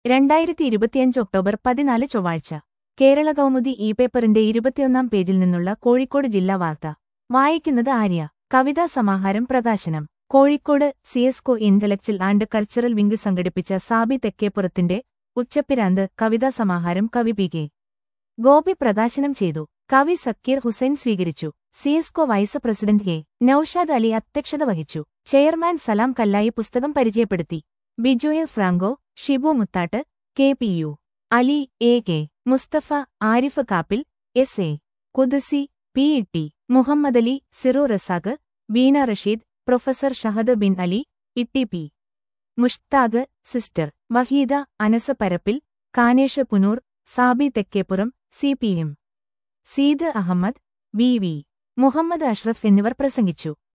രണ്ടായിരത്തി ഇരുപത്തിയഞ്ച് ഒക്ടോബർ പതിനാല് ചൊവ്വാഴ്ച കേരള കൗമുദി ഇ പേപ്പറിന്റെ ഇരുപത്തിയൊന്നാം പേജിൽ നിന്നുള്ള കോഴിക്കോട് ജില്ലാ വാർത്ത വായിക്കുന്നത് ആര്യ കവിതാ സമാഹാരം പ്രകാശനം Kozhikode CSCO intellectual and cultural wing സംഘടിപ്പിച്ച സാബി തെക്കേപ്പുറത്തിന്റെ ഉച്ചപ്പിരാന്ത് കവിതാ സമാഹാരം കവി പി കെ ഗോപി പ്രകാശനം ചെയ്തു കവി സക്കീർ ഹുസൈൻ സ്വീകരിച്ചു CSCO vice president K Noushad Ali അധ്യക്ഷത വഹിച്ചു ചെയർമാൻ സലാം കല്ലായി പുസ്തകം പരിചയപ്പെടുത്തി Bijoy Franco Shibu Muthat K P U Ali A K Musthafa Arif Kappil S A Kudasi P E T Muhammad Ali Siru Razak Veena Rasheed professor Shahad bin Ali Itty P Mushtaq sister Waheeda Anasa Parappil Kanesh Poonoor Sabi Thekkepuram C P M Seed Ahmed V V Muhammad Ashraf എന്നിവർ പ്രസംഗിച്ചു